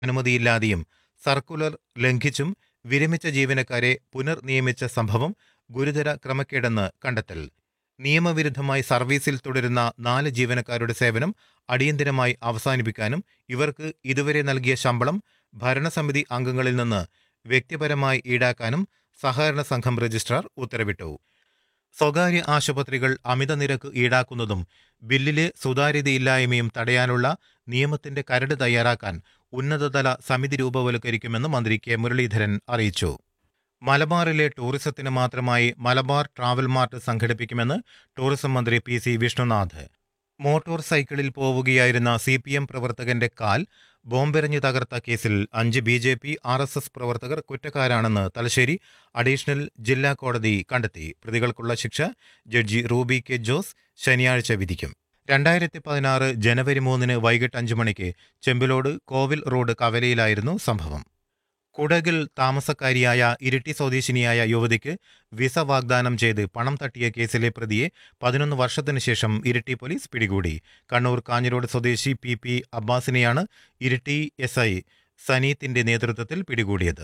അനുമതിയില്ലാതെയും circular ലംഘിച്ചും വിരമിച്ച ജീവനക്കാരെ പുനർനിയമിച്ച സംഭവം ഗുരുതര ക്രമക്കേടെന്ന് കണ്ടെത്തൽ നിയമവിരുദ്ധമായി സർവീസിൽ തുടരുന്ന നാല് ജീവനക്കാരുടെ സേവനം അടിയന്തരമായി അവസാനിപ്പിക്കാനും ഇവർക്ക് ഇതുവരെ നൽകിയ ശമ്പളം ഭരണസമിതി അംഗങ്ങളിൽ നിന്ന് വ്യക്തിപരമായി ഈടാക്കാനും സഹകരണ സംഘം രജിസ്ട്രാർ ഉത്തരവിട്ടു സ്വകാര്യ ആശുപത്രികൾ അമിത നിരക്ക് ഈടാക്കുന്നതും ബില്ലിലെ സുതാര്യതയില്ലായ്മയും തടയാനുള്ള നിയമത്തിന്റെ കരട് തയ്യാറാക്കാൻ ഉന്നതതല സമിതി രൂപവൽക്കരിക്കുമെന്ന് മന്ത്രി കെ മുരളീധരൻ അറിയിച്ചു മലബാറിലെ ടൂറിസത്തിന് മാത്രമായി മലബാർ ട്രാവൽ മാർട്ട് സംഘടിപ്പിക്കുമെന്ന് ടൂറിസം മന്ത്രി പി സി വിഷ്ണുനാഥ് മോട്ടോർ സൈക്കിളിൽ പോവുകയായിരുന്ന സി പി എം പ്രവർത്തകന്റെ കാൽ ബോംബെറിഞ്ഞു തകർത്ത കേസിൽ അഞ്ച് B J P R S S പ്രവർത്തകർ കുറ്റക്കാരാണെന്ന് തലശ്ശേരി അഡീഷണൽ ജില്ലാ കോടതി കണ്ടെത്തി പ്രതികൾക്കുള്ള ശിക്ഷ ജഡ്ജി റൂബി കെ ജോസ് ശനിയാഴ്ച വിധിക്കും രണ്ടായിരത്തി പതിനാറ് ജനുവരി മൂന്നിന് വൈകിട്ട് അഞ്ച് മണിക്ക് ചെമ്പിലോട് കോവിൽ റോഡ് കവലയിലായിരുന്നു സംഭവം കുടകിൽ താമസക്കാരിയായ ഇരിട്ടി സ്വദേശിനിയായ യുവതിക്ക് വിസ വാഗ്ദാനം ചെയ്ത് പണം തട്ടിയ കേസിലെ പ്രതിയെ പതിനൊന്ന് വർഷത്തിനു ശേഷം ഇരിട്ടി പോലീസ് പിടികൂടി കണ്ണൂർ കാഞ്ഞിരോട് സ്വദേശി പി പി അബ്ബാസിനെയാണ് ഇരിട്ടി എസ് ഐ സനീത്തിന്റെ നേതൃത്വത്തിൽ പിടികൂടിയത്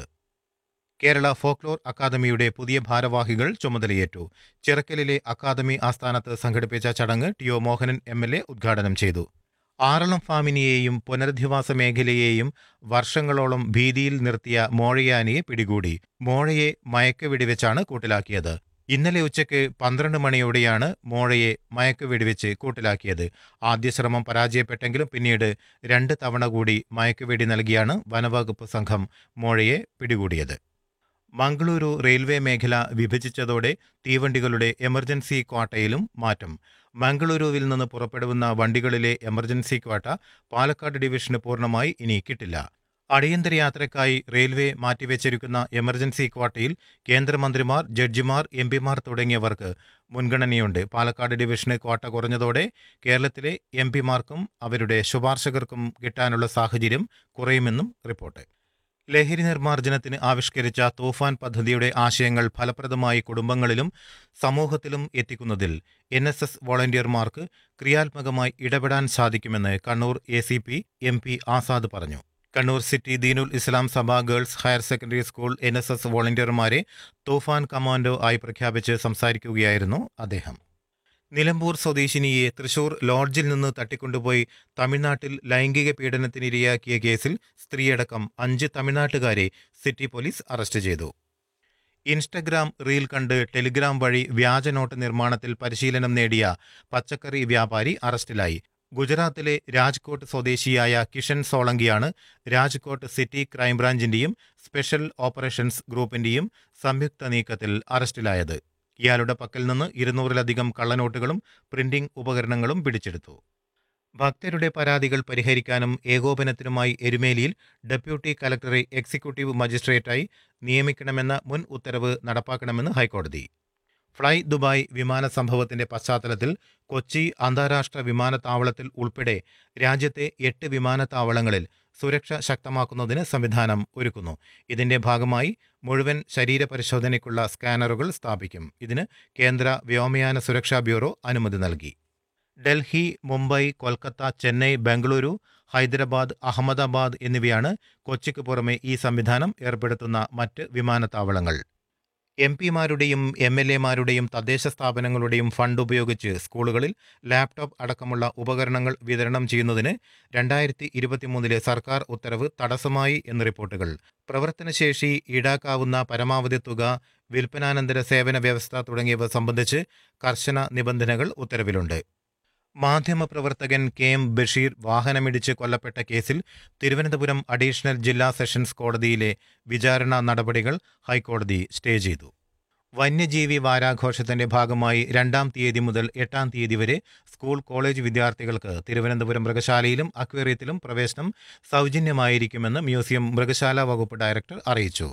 കേരള ഫോക്ലോർ അക്കാദമിയുടെ പുതിയ ഭാരവാഹികൾ ചുമതലയേറ്റു ചിറക്കലിലെ അക്കാദമി ആസ്ഥാനത്ത് സംഘടിപ്പിച്ച ചടങ്ങ് T O Mohanan M L A ഉദ്ഘാടനം ചെയ്തു ആറളം ഫാമിനിയെയും പുനരധിവാസ മേഖലയെയും വർഷങ്ങളോളം ഭീതിയിൽ നിർത്തിയ മോഴയാനിയെ പിടികൂടി മോഴയെ മയക്കുവെടിവെച്ചാണ് കൂട്ടിലാക്കിയത് ഇന്നലെ ഉച്ചയ്ക്ക് പന്ത്രണ്ട് മണിയോടെയാണ് മോഴയെ മയക്കുവെടിവെച്ച് കൂട്ടിലാക്കിയത് ആദ്യ ശ്രമം പരാജയപ്പെട്ടെങ്കിലും പിന്നീട് രണ്ട് തവണ കൂടി മയക്കുവെടി നൽകിയാണ് വനവകുപ്പ് സംഘം മോഴയെ പിടികൂടിയത് മംഗളൂരു റെയിൽവേ മേഖല വിഭജിച്ചതോടെ തീവണ്ടികളുടെ എമർജൻസി ക്വാട്ടയിലും മാറ്റം മംഗളൂരുവിൽ നിന്ന് പുറപ്പെടുന്ന വണ്ടികളിലെ എമർജൻസി ക്വാട്ട പാലക്കാട് ഡിവിഷന് പൂർണ്ണമായി ഇനി കിട്ടില്ല അടിയന്തര യാത്രയ്ക്കായി റെയിൽവേ മാറ്റിവെച്ചിരിക്കുന്ന എമർജൻസി ക്വാട്ടയിൽ കേന്ദ്രമന്ത്രിമാർ ജഡ്ജിമാർ എം പിമാർ തുടങ്ങിയവർക്ക് മുൻഗണനയുണ്ട് പാലക്കാട് ഡിവിഷന് ക്വാട്ട കുറഞ്ഞതോടെ കേരളത്തിലെ എം പിമാർക്കും അവരുടെ ശുപാർശകർക്കും കിട്ടാനുള്ള സാഹചര്യം കുറയുമെന്നും റിപ്പോർട്ട് ലഹരി നിർമ്മാർജ്ജനത്തിന് ആവിഷ്കരിച്ച തൂഫാൻ പദ്ധതിയുടെ ആശയങ്ങൾ ഫലപ്രദമായി കുടുംബങ്ങളിലും സമൂഹത്തിലും എത്തിക്കുന്നതിൽ എൻ എസ് എസ് വോളണ്ടിയർമാർക്ക് ക്രിയാത്മകമായി ഇടപെടാൻ സാധിക്കുമെന്ന് Kannur A C P M P Azad പറഞ്ഞു Kannur city Deenul Islam Sabha girls higher secondary school N S S വോളണ്ടിയർമാരെ തൂഫാൻ കമാൻഡോ ആയി പ്രഖ്യാപിച്ച് സംസാരിക്കുകയായിരുന്നു അദ്ദേഹം നിലമ്പൂർ സ്വദേശിനിയെ തൃശൂർ ലോഡ്ജിൽ നിന്ന് തട്ടിക്കൊണ്ടുപോയി തമിഴ്നാട്ടിൽ ലൈംഗിക പീഡനത്തിനിരയാക്കിയ കേസിൽ സ്ത്രീയടക്കം അഞ്ച് തമിഴ്നാട്ടുകാരെ സിറ്റി പോലീസ് അറസ്റ്റ് ചെയ്തു ഇൻസ്റ്റഗ്രാം റീൽ കണ്ട് ടെലിഗ്രാം വഴി വ്യാജ നോട്ട് നിർമ്മാണത്തിൽ പരിശീലനം നേടിയ പച്ചക്കറി വ്യാപാരി അറസ്റ്റിലായി ഗുജറാത്തിലെ രാജ്കോട്ട് സ്വദേശിയായ കിഷൻ സോളങ്കിയാണ് രാജ്കോട്ട് സിറ്റി ക്രൈംബ്രാഞ്ചിന്റെയും സ്പെഷ്യൽ ഓപ്പറേഷൻസ് ഗ്രൂപ്പിന്റെയും സംയുക്ത നീക്കത്തിൽ അറസ്റ്റിലായത് ഇയാളുടെ പക്കൽ നിന്ന് ഇരുന്നൂറിലധികം കള്ളനോട്ടുകളും പ്രിന്റിംഗ് ഉപകരണങ്ങളും പിടിച്ചെടുത്തു ഭക്തരുടെ പരാതികൾ പരിഹരിക്കാനും ഏകോപനത്തിനുമായി എരുമേലിയിൽ ഡെപ്യൂട്ടി കലക്ടറെ എക്സിക്യൂട്ടീവ് മജിസ്ട്രേറ്റായി നിയമിക്കണമെന്ന മുൻ ഉത്തരവ് നടപ്പാക്കണമെന്ന് ഹൈക്കോടതി ഫ്ളൈ ദുബായ് വിമാന സംഭവത്തിന്റെ പശ്ചാത്തലത്തിൽ കൊച്ചി അന്താരാഷ്ട്ര വിമാനത്താവളത്തിൽ ഉൾപ്പെടെ രാജ്യത്തെ എട്ട് വിമാനത്താവളങ്ങളിൽ സുരക്ഷ ശക്തമാക്കുന്നതിന് സംവിധാനം ഒരുക്കുന്നു ഇതിന്റെ ഭാഗമായി മുഴുവൻ ശരീരപരിശോധനയ്ക്കുള്ള സ്കാനറുകൾ സ്ഥാപിക്കും ഇതിന് കേന്ദ്ര വ്യോമയാന സുരക്ഷാ ബ്യൂറോ അനുമതി നൽകി ഡൽഹി മുംബൈ കൊൽക്കത്ത ചെന്നൈ ബംഗളൂരു ഹൈദരാബാദ് അഹമ്മദാബാദ് എന്നിവയാണ് കൊച്ചിക്ക് പുറമെ ഈ സംവിധാനം ഏർപ്പെടുത്തുന്ന മറ്റ് വിമാനത്താവളങ്ങൾ എം പിമാരുടെയും എം എൽ എമാരുടെയും തദ്ദേശ സ്ഥാപനങ്ങളുടെയും ഫണ്ട് ഉപയോഗിച്ച് സ്കൂളുകളിൽ ലാപ്ടോപ്പ് അടക്കമുള്ള ഉപകരണങ്ങൾ വിതരണം ചെയ്യുന്നതിന് രണ്ടായിരത്തി ഇരുപത്തിമൂന്നിലെ സർക്കാർ ഉത്തരവ് തടസ്സമായി എന്ന് റിപ്പോർട്ടുകൾ പ്രവർത്തനശേഷി ഈടാക്കാവുന്ന പരമാവധി തുക വിൽപ്പനാനന്തര സേവന വ്യവസ്ഥ തുടങ്ങിയവ സംബന്ധിച്ച് കർശന നിബന്ധനകൾ ഉത്തരവിലുണ്ട് മാധ്യമപ്രവർത്തകൻ കെ എം ബഷീർ വാഹനമിടിച്ച് കൊല്ലപ്പെട്ട കേസിൽ തിരുവനന്തപുരം അഡീഷണൽ ജില്ലാ സെഷൻസ് കോടതിയിലെ വിചാരണ നടപടികൾ ഹൈക്കോടതി സ്റ്റേ ചെയ്തു വന്യജീവി വാരാഘോഷത്തിന്റെ ഭാഗമായി രണ്ടാം തീയതി മുതൽ എട്ടാം തീയതി വരെ സ്കൂൾ കോളേജ് വിദ്യാർത്ഥികൾക്ക് തിരുവനന്തപുരം മൃഗശാലയിലും അക്വേറിയത്തിലും പ്രവേശനം സൗജന്യമായിരിക്കുമെന്ന് മ്യൂസിയം മൃഗശാല വകുപ്പ് ഡയറക്ടർ അറിയിച്ചു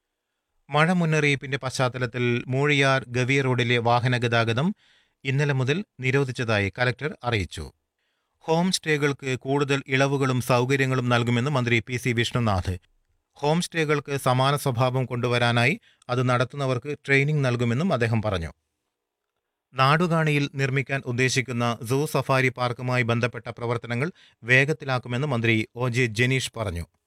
മഴ മുന്നറിയിപ്പിന്റെ പശ്ചാത്തലത്തിൽ മൂഴിയാർ ഗവി റോഡിലെ വാഹന ഗതാഗതം ഇന്നലെ മുതൽ നിരോധിച്ചതായി കലക്ടർ അറിയിച്ചു ഹോം സ്റ്റേകൾക്ക് കൂടുതൽ ഇളവുകളും സൗകര്യങ്ങളും നൽകുമെന്ന് മന്ത്രി പി സി വിഷ്ണുനാഥ് ഹോം സ്റ്റേകൾക്ക് സമാന സ്വഭാവം കൊണ്ടുവരാനായി അത് നടത്തുന്നവർക്ക് ട്രെയിനിംഗ് നൽകുമെന്നും അദ്ദേഹം പറഞ്ഞു നാടുകാണിയിൽ നിർമ്മിക്കാൻ ഉദ്ദേശിക്കുന്ന സൂ സഫാരി പാർക്കുമായി ബന്ധപ്പെട്ട പ്രവർത്തനങ്ങൾ വേഗത്തിലാക്കുമെന്ന് മന്ത്രി ഒ ജെ ജനീഷ് പറഞ്ഞു